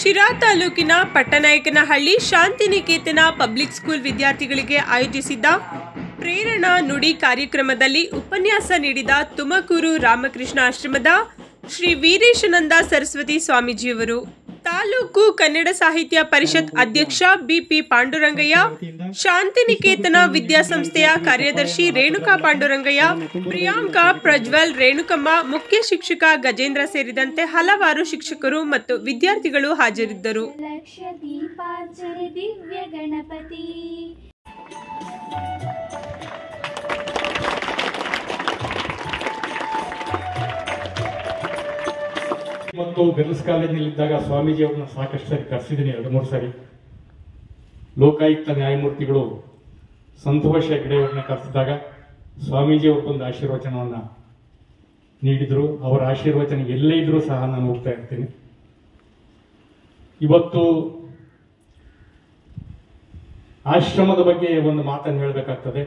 ಶಿರಾ ತಾಲೂಕಿನ Pattanayakanahalli Shantiniketan public school ವಿದ್ಯಾರ್ಥಿಗಳಿಗೆ ಆಯೋಜಿಸಿದ್ದ ಪ್ರೇರಣಾ ನುಡಿ ಕಾರ್ಯಕ್ರಮದಲ್ಲಿ ಉಪನ್ಯಾಸ ನೀಡಿದ ತುಮಕೂರು ರಾಮಕೃಷ್ಣ ಆಶ್ರಮದ ಶ್ರೀ ವೀರೇಶಾನಂದ ಸರಸ್ವತಿ ಸ್ವಾಮೀಜಿಯವರು ತಾಲೂಕು ಕನ್ನಡ ಸಾಹಿತ್ಯ ಪರಿಷತ್ ಅಧ್ಯಕ್ಷ ಬಿಪಿ ಪಾಂಡುರಂಗಯ್ಯ ಶಾಂತಿನಿಕೇತನ ವಿದ್ಯಾಸಂಸ್ಥೆಯ ಕಾರ್ಯದರ್ಶಿ ರೇಣುಕಾ ಪಾಂಡುರಂಗಯ್ಯ ಪ್ರಿಯಾಂಕಾ ಪ್ರಜ್ವಲ್ ರೇಣುಕಮ್ಮ ಮುಖ್ಯ ಶಿಕ್ಷಕ ಗಜೇಂದ್ರ ಸೇರಿದಂತೆ ಹಲವಾರು ಶಿಕ್ಷಕರು ಮತ್ತು ವಿದ್ಯಾರ್ಥಿಗಳು ಹಾಜರಿದ್ದರು ಲಕ್ಷ ದೀಪಾರ್ಚನೆ ದಿವ್ಯ ಗಣಪತಿ ಮತ್ತು ಗರ್ಲ್ಸ್ ಕಾಲೇಜಿನಲ್ಲಿದ್ದಾಗ ಸ್ವಾಮೀಜಿ ಅವ್ರನ್ನ ಸಾಕಷ್ಟು ಸರಿ ಕರೆಸಿದ್ದೀನಿ ಎರಡು ಮೂರು ಸಾರಿ ಲೋಕಾಯುಕ್ತ ನ್ಯಾಯಮೂರ್ತಿಗಳು ಸಂತೋಷ ಹೆಗಡೆ ಅವ್ರನ್ನ ಕರೆಸಿದಾಗ ಸ್ವಾಮೀಜಿ ಅವರು ಬಂದು ಆಶೀರ್ವಚನವನ್ನ ನೀಡಿದರು ಅವರ ಆಶೀರ್ವಚನ ಎಲ್ಲೇ ಇದ್ರೂ ಸಹ ನಾನು ಹೋಗ್ತಾ ಇರ್ತೀನಿ ಇವತ್ತು ಆಶ್ರಮದ ಬಗ್ಗೆ ಒಂದು ಮಾತನ್ನು ಹೇಳಬೇಕಾಗ್ತದೆ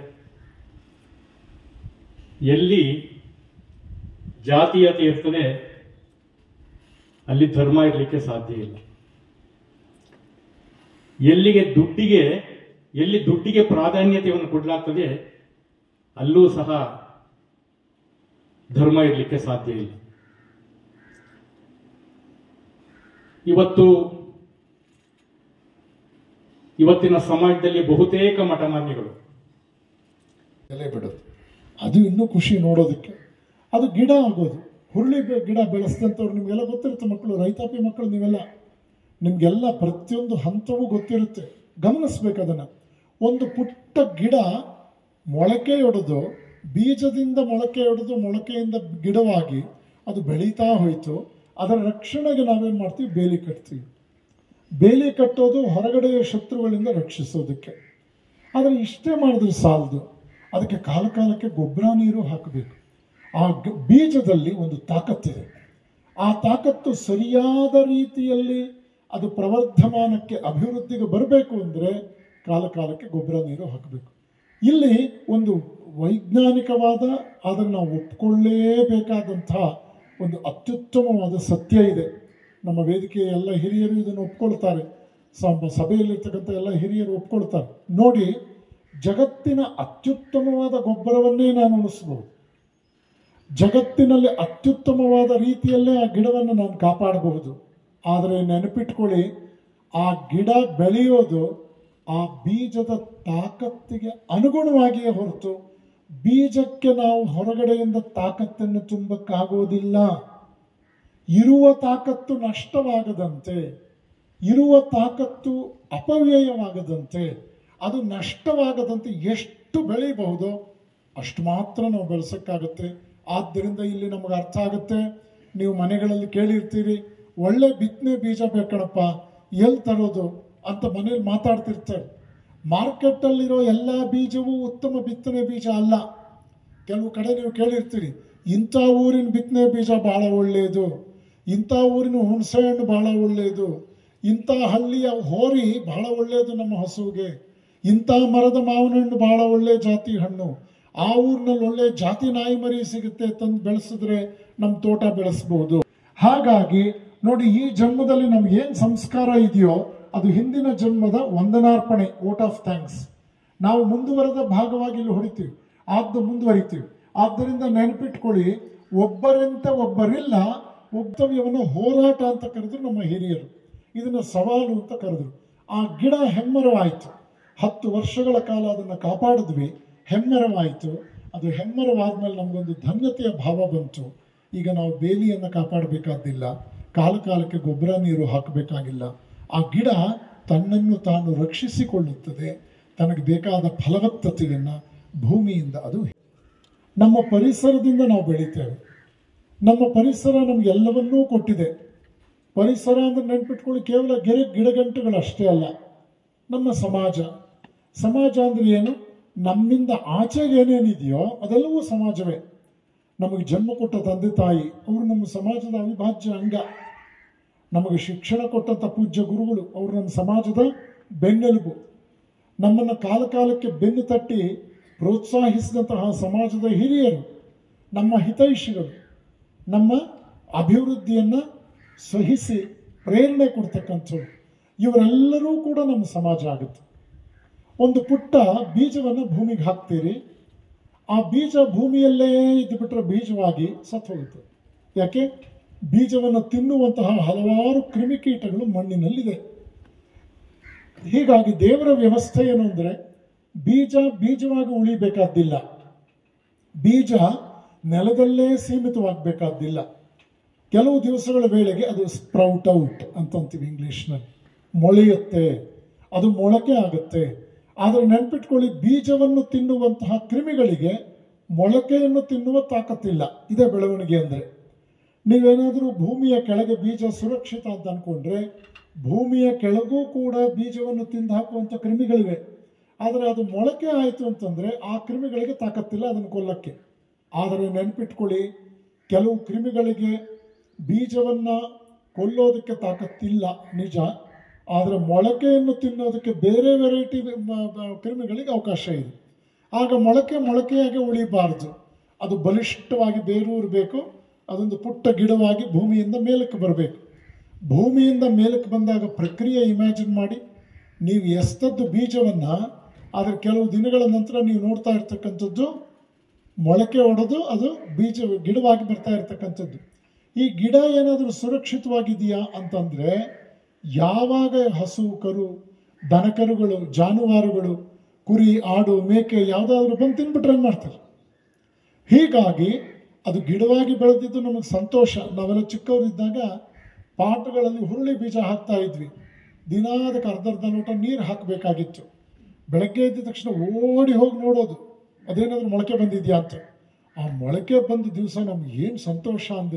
ಎಲ್ಲಿ ಜಾತೀಯತೆ ಇರ್ತದೆ ಅಲ್ಲಿ ಧರ್ಮ ಇರಲಿಕ್ಕೆ ಸಾಧ್ಯ ಇಲ್ಲ ಎಲ್ಲಿಗೆ ದುಡ್ಡಿಗೆ ಎಲ್ಲಿ ದುಡ್ಡಿಗೆ ಪ್ರಾಧಾನ್ಯತೆಯನ್ನು ಕೊಡಲಾಗ್ತದೆ ಅಲ್ಲೂ ಸಹ ಧರ್ಮ ಇರಲಿಕ್ಕೆ ಸಾಧ್ಯ ಇಲ್ಲ ಇವತ್ತು ಇವತ್ತಿನ ಸಮಾಜದಲ್ಲಿ ಬಹುತೇಕ ಮಠಮಾನ್ಯಗಳು ಎಲೆ ಬಿಡೋದು ಅದು ಇನ್ನೂ ಖುಷಿ ನೋಡೋದಕ್ಕೆ ಅದು ಗಿಡ ಆಗೋದು ಹುರುಳಿ ಬೆ- ಗಿಡ ಬೆಳೆಸಿದಂಥವ್ರು ನಿಮಗೆಲ್ಲ ಗೊತ್ತಿರುತ್ತೆ ಮಕ್ಕಳು ರೈತಾಪಿ ಮಕ್ಕಳು ನೀವೆಲ್ಲ ನಿಮಗೆಲ್ಲ ಪ್ರತಿಯೊಂದು ಹಂತವೂ ಗೊತ್ತಿರುತ್ತೆ ಗಮನಿಸ್ಬೇಕು ಅದನ್ನು ಒಂದು ಪುಟ್ಟ ಗಿಡ ಮೊಳಕೆ ಹೊಡೆದು ಬೀಜದಿಂದ ಮೊಳಕೆ ಹೊಡೆದು ಮೊಳಕೆಯಿಂದ ಗಿಡವಾಗಿ ಅದು ಬೆಳೀತಾ ಹೋಯಿತು ಅದರ ರಕ್ಷಣೆಗೆ ನಾವೇನು ಮಾಡ್ತೀವಿ ಬೇಲಿ ಕಟ್ತೀವಿ ಬೇಲಿ ಕಟ್ಟೋದು ಹೊರಗಡೆಯ ಶತ್ರುಗಳಿಂದ ರಕ್ಷಿಸೋದಕ್ಕೆ ಆದರೆ ಇಷ್ಟೇ ಮಾಡಿದ್ರೆ ಸಾಲದು ಅದಕ್ಕೆ ಕಾಲ ಕಾಲಕ್ಕೆ ಗೊಬ್ಬರ ನೀರು ಹಾಕಬೇಕು ಆ ಗ- ಬೀಜದಲ್ಲಿ ಒಂದು ತಾಕತ್ತಿದೆ ಆ ತಾಕತ್ತು ಸರಿಯಾದ ರೀತಿಯಲ್ಲಿ ಅದು ಪ್ರವರ್ಧಮಾನಕ್ಕೆ ಅಭಿವೃದ್ಧಿಗೆ ಬರಬೇಕು ಅಂದರೆ ಕಾಲ ಕಾಲಕ್ಕೆ ಗೊಬ್ಬರ ನೀರು ಹಾಕಬೇಕು ಇಲ್ಲಿ ಒಂದು ವೈಜ್ಞಾನಿಕವಾದ ಆದರೆ ನಾವು ಒಪ್ಕೊಳ್ಳೇಬೇಕಾದಂತಹ ಒಂದು ಅತ್ಯುತ್ತಮವಾದ ಸತ್ಯ ಇದೆ ನಮ್ಮ ವೇದಿಕೆಯ ಎಲ್ಲ ಹಿರಿಯರು ಇದನ್ನು ಒಪ್ಕೊಳ್ತಾರೆ ಸ- ಸಭೆಯಲ್ಲಿರ್ತಕ್ಕಂಥ ಎಲ್ಲ ಹಿರಿಯರು ಒಪ್ಕೊಳ್ತಾರೆ ನೋಡಿ ಜಗತ್ತಿನ ಅತ್ಯುತ್ತಮವಾದ ಗೊಬ್ಬರವನ್ನೇ ನಾನು ಉಳಿಸ್ಬೋದು ಜಗತ್ತಿನಲ್ಲಿ ಅತ್ಯುತ್ತಮವಾದ ರೀತಿಯಲ್ಲೇ ಆ ಗಿಡವನ್ನು ನಾನು ಕಾಪಾಡಬಹುದು ಆದರೆ ನೆನಪಿಟ್ಕೊಳ್ಳಿ ಆ ಗಿಡ ಬೆಳೆಯೋದು ಆ ಬೀಜದ ತಾಕತ್ತಿಗೆ ಅನುಗುಣವಾಗಿಯೇ ಹೊರತು ಬೀಜಕ್ಕೆ ನಾವು ಹೊರಗಡೆಯಿಂದ ತಾಕತ್ತನ್ನು ತುಂಬಕ್ಕಾಗೋದಿಲ್ಲ ಇರುವ ತಾಕತ್ತು ನಷ್ಟವಾಗದಂತೆ ಇರುವ ತಾಕತ್ತು ಅಪವ್ಯಯವಾಗದಂತೆ ಅದು ನಷ್ಟವಾಗದಂತೆ ಎಷ್ಟು ಬೆಳೀಬಹುದೋ ಅಷ್ಟು ಮಾತ್ರ ನಾವು ಬೆಳೆಸೋಕ್ಕಾಗತ್ತೆ ಆದ್ದರಿಂದ ಇಲ್ಲಿ ನಮಗೆ ಅರ್ಥ ಆಗುತ್ತೆ ನೀವು ಮನೆಗಳಲ್ಲಿ ಕೇಳಿರ್ತೀರಿ ಒಳ್ಳೆ ಬಿತ್ತನೆ ಬೀಜ ಬೇಕಣಪ್ಪ ಎಲ್ಲಿ ತರೋದು ಅಂತ ಮನೇಲಿ ಮಾತಾಡ್ತಿರ್ತಾರೆ ಮಾರ್ಕೆಟಲ್ಲಿರೋ ಎಲ್ಲ ಬೀಜವೂ ಉತ್ತಮ ಬಿತ್ತನೆ ಬೀಜ ಅಲ್ಲ ಕೆಲವು ಕಡೆ ನೀವು ಕೇಳಿರ್ತೀರಿ ಇಂಥ ಊರಿನ ಬಿತ್ತನೆ ಬೀಜ ಭಾಳ ಒಳ್ಳೆಯದು ಇಂಥ ಊರಿನ ಹುಣಸೆ ಹಣ್ಣು ಭಾಳ ಒಳ್ಳೆಯದು ಇಂಥ ಹಳ್ಳಿಯ ಹೋರಿ ಭಾಳ ಒಳ್ಳೆಯದು ನಮ್ಮ ಹಸುವಿಗೆ ಇಂಥ ಮರದ ಮಾವಿನ ಹಣ್ಣು ಭಾಳ ಒಳ್ಳೆ ಜಾತಿ ಹಣ್ಣು ಆ ಊರಿನಲ್ಲಿ ಒಳ್ಳೆ ಜಾತಿ ನಾಯಿ ಮರಿ ಸಿಗುತ್ತೆ ತಂದು ಬೆಳೆಸಿದ್ರೆ ನಮ್ಮ ತೋಟ ಬೆಳೆಸ್ಬೋದು ಹಾಗಾಗಿ ನೋಡಿ ಈ ಜನ್ಮದಲ್ಲಿ ನಮ್ಗೆ ಏನು ಸಂಸ್ಕಾರ ಇದೆಯೋ ಅದು ಹಿಂದಿನ ಜನ್ಮದ ವಂದನಾರ್ಪಣೆ ವೋಟ್ ಆಫ್ ಥ್ಯಾಂಕ್ಸ್ ನಾವು ಮುಂದುವರೆದ ಭಾಗವಾಗಿ ಇಲ್ಲಿ ಹೊಡಿತೀವಿ ಆದ್ದು ಮುಂದುವರಿತೀವಿ ಆದ್ದರಿಂದ ನೆನಪಿಟ್ಕೊಳ್ಳಿ ಒಬ್ಬರಂತೆ ಒಬ್ಬರಿಲ್ಲ ಒಬ್ಬವ್ಯವನ್ನು ಹೋರಾಟ ಅಂತ ಕರೆದ್ರು ನಮ್ಮ ಹಿರಿಯರು ಇದನ್ನು ಸವಾಲು ಅಂತ ಕರೆದ್ರು ಆ ಗಿಡ ಹೆಮ್ಮರವಾಯಿತು ಹತ್ತು ವರ್ಷಗಳ ಕಾಲ ಅದನ್ನು ಕಾಪಾಡಿದ್ವಿ ಹೆಮ್ಮರವಾಯಿತು ಅದು ಹೆಮ್ಮರವಾದ್ಮೇಲೆ ನಮಗೊಂದು ಧನ್ಯತೆಯ ಭಾವ ಬಂತು ಈಗ ನಾವು ಬೇಲಿಯನ್ನು ಕಾಪಾಡಬೇಕಾದಿಲ್ಲ ಕಾಲ ಕಾಲಕ್ಕೆ ಗೊಬ್ಬರ ನೀರು ಹಾಕಬೇಕಾಗಿಲ್ಲ ಆ ಗಿಡ ತನ್ನನ್ನು ತಾನು ರಕ್ಷಿಸಿಕೊಳ್ಳುತ್ತದೆ ತನಗೆ ಬೇಕಾದ ಫಲವತ್ತತೆಯನ್ನು ಭೂಮಿಯಿಂದ ಅದು ನಮ್ಮ ಪರಿಸರದಿಂದ ನಾವು ಬೆಳಿತೇವೆ ನಮ್ಮ ಪರಿಸರ ನಮಗೆಲ್ಲವನ್ನೂ ಕೊಟ್ಟಿದೆ ಪರಿಸರ ಅಂದ್ರೆ ನೆನ್ಪಿಟ್ಕೊಳ್ಳಿ ಕೇವಲ ಗೆರೆ ಗಿಡಗಂಟುಗಳು ಅಷ್ಟೇ ಅಲ್ಲ ನಮ್ಮ ಸಮಾಜ ಸಮಾಜ ಅಂದ್ರೆ ಏನು ನಮ್ಮಿಂದ ಆಚೆಗೆ ಏನೇನಿದೆಯೋ ಅದೆಲ್ಲವೂ ಸಮಾಜವೇ ನಮಗೆ ಜನ್ಮ ಕೊಟ್ಟ ತಂದೆ ತಾಯಿ ಅವರು ನಮ್ಮ ಸಮಾಜದ ಅವಿಭಾಜ್ಯ ಅಂಗ ನಮಗೆ ಶಿಕ್ಷಣ ಕೊಟ್ಟಂಥ ಪೂಜ್ಯ ಗುರುಗಳು ಅವರು ನಮ್ಮ ಸಮಾಜದ ಬೆನ್ನೆಲುಬು ನಮ್ಮನ್ನು ಕಾಲ ಕಾಲಕ್ಕೆ ಬೆನ್ನು ತಟ್ಟಿ ಪ್ರೋತ್ಸಾಹಿಸಿದಂತಹ ಸಮಾಜದ ಹಿರಿಯರು ನಮ್ಮ ಹಿತೈಷಿಗಳು ನಮ್ಮ ಅಭಿವೃದ್ಧಿಯನ್ನು ಸಹಿಸಿ ಪ್ರೇರಣೆ ಕೊಡ್ತಕ್ಕಂಥವ್ರು ಇವರೆಲ್ಲರೂ ಕೂಡ ನಮ್ಮ ಸಮಾಜ ಆಗುತ್ತೆ ಒಂದು ಪುಟ್ಟ ಬೀಜವನ್ನು ಭೂಮಿಗೆ ಹಾಕ್ತೀರಿ ಆ ಬೀಜ ಭೂಮಿಯಲ್ಲೇ ಇದ್ದುಬಿಟ್ರೆ ಬೀಜವಾಗಿ ಸತ್ತು ಹೋಗುತ್ತೆ ಯಾಕೆ ಬೀಜವನ್ನು ತಿನ್ನುವಂತಹ ಹಲವಾರು ಕ್ರಿಮಿಕೀಟಗಳು ಮಣ್ಣಿನಲ್ಲಿದೆ ಹೀಗಾಗಿ ದೇವರ ವ್ಯವಸ್ಥೆ ಏನು ಅಂದರೆ ಬೀಜ ಬೀಜವಾಗಿ ಉಳಿಬೇಕಾದ್ದಿಲ್ಲ ಬೀಜ ನೆಲದಲ್ಲೇ ಸೀಮಿತವಾಗಬೇಕಾದ್ದಿಲ್ಲ ಕೆಲವು ದಿವಸಗಳ ವೇಳೆಗೆ ಅದು ಸ್ಪ್ರೌಟ್ ಔಟ್ ಅಂತಂತೀವಿ ಇಂಗ್ಲೀಷ್ನಲ್ಲಿ ಮೊಳೆಯುತ್ತೆ ಅದು ಮೊಳಕೆ ಆಗುತ್ತೆ ಆದರೆ ನೆನ್ಪಿಟ್ಕೊಳ್ಳಿ ಬೀಜವನ್ನು ತಿನ್ನುವಂತಹ ಕ್ರಿಮಿಗಳಿಗೆ ಮೊಳಕೆಯನ್ನು ತಿನ್ನುವ ತಾಕತ್ತಿಲ್ಲ ಇದೇ ಬೆಳವಣಿಗೆ ಅಂದರೆ ನೀವೇನಾದರೂ ಭೂಮಿಯ ಕೆಳಗೆ ಬೀಜ ಸುರಕ್ಷಿತ ಅಂತ ಅಂದ್ಕೊಂಡ್ರೆ ಭೂಮಿಯ ಕೆಳಗೂ ಕೂಡ ಬೀಜವನ್ನು ತಿಂದು ಹಾಕುವಂಥ ಕ್ರಿಮಿಗಳಿವೆ ಆದರೆ ಅದು ಮೊಳಕೆ ಆಯಿತು ಅಂತಂದರೆ ಆ ಕ್ರಿಮಿಗಳಿಗೆ ತಾಕತ್ತಿಲ್ಲ ಅದನ್ನು ಕೊಲ್ಲಕ್ಕೆ ಆದರೆ ನೆನಪಿಟ್ಕೊಳ್ಳಿ ಕೆಲವು ಕ್ರಿಮಿಗಳಿಗೆ ಬೀಜವನ್ನು ಕೊಲ್ಲೋದಕ್ಕೆ ತಾಕತ್ತಿಲ್ಲ ನಿಜ ಆದರೆ ಮೊಳಕೆಯನ್ನು ತಿನ್ನೋದಕ್ಕೆ ಬೇರೆ ವೆರೈಟಿ ಕ್ರಿಮಿಗಳಿಗೆ ಅವಕಾಶ ಇದೆ ಆಗ ಮೊಳಕೆ ಮೊಳಕೆಯಾಗಿ ಉಳಿಬಾರ್ದು ಅದು ಬಲಿಷ್ಠವಾಗಿ ಬೇರೂರಬೇಕು ಅದೊಂದು ಪುಟ್ಟ ಗಿಡವಾಗಿ ಭೂಮಿಯಿಂದ ಮೇಲಕ್ಕೆ ಬರಬೇಕು ಭೂಮಿಯಿಂದ ಮೇಲಕ್ಕೆ ಬಂದಾಗ ಪ್ರಕ್ರಿಯೆ ಇಮ್ಯಾಜಿನ್ ಮಾಡಿ ನೀವು ಎಸ್ತದ್ದು ಬೀಜವನ್ನು ಆದರೆ ಕೆಲವು ದಿನಗಳ ನಂತರ ನೀವು ನೋಡ್ತಾ ಇರ್ತಕ್ಕಂಥದ್ದು ಮೊಳಕೆ ಹೊಡೆದು ಅದು ಬೀಜ ಗಿಡವಾಗಿ ಬರ್ತಾ ಇರ್ತಕ್ಕಂಥದ್ದು ಈ ಗಿಡ ಏನಾದರೂ ಸುರಕ್ಷಿತವಾಗಿದೆಯಾ ಅಂತಂದರೆ ಯಾವಾಗ ಹಸು ಕರು ದನಕರುಗಳು ಜಾನುವಾರುಗಳು ಕುರಿ ಆಡು ಮೇಕೆ ಯಾವುದಾದ್ರೂ ಬಂದು ತಿನ್ಬಿಟ್ರೆ ಏನು ಮಾಡ್ತಾರೆ ಹೀಗಾಗಿ ಅದು ಗಿಡವಾಗಿ ಬೆಳೆದಿದ್ದು ನಮಗೆ ಸಂತೋಷ ನಾವೆಲ್ಲ ಚಿಕ್ಕವರಿದ್ದಾಗ ಪಾಟ್ಗಳಲ್ಲಿ ಹುರುಳಿ ಬೀಜ ಹಾಕ್ತಾ ಇದ್ವಿ ದಿನಾ ಅದಕ್ಕೆ ಅರ್ಧ ಅರ್ಧ ಲೋಟ ನೀರು ಹಾಕಬೇಕಾಗಿತ್ತು ಬೆಳಗ್ಗೆ ಎದ್ದ ತಕ್ಷಣ ಓಡಿ ಹೋಗಿ ನೋಡೋದು ಅದೇನಾದರೂ ಮೊಳಕೆ ಬಂದಿದೆಯಾ ಅಂತ ಆ ಮೊಳಕೆ ಬಂದ ದಿವಸ ನಮ್ಗೆ ಏನು ಸಂತೋಷ ಅಂದರೆ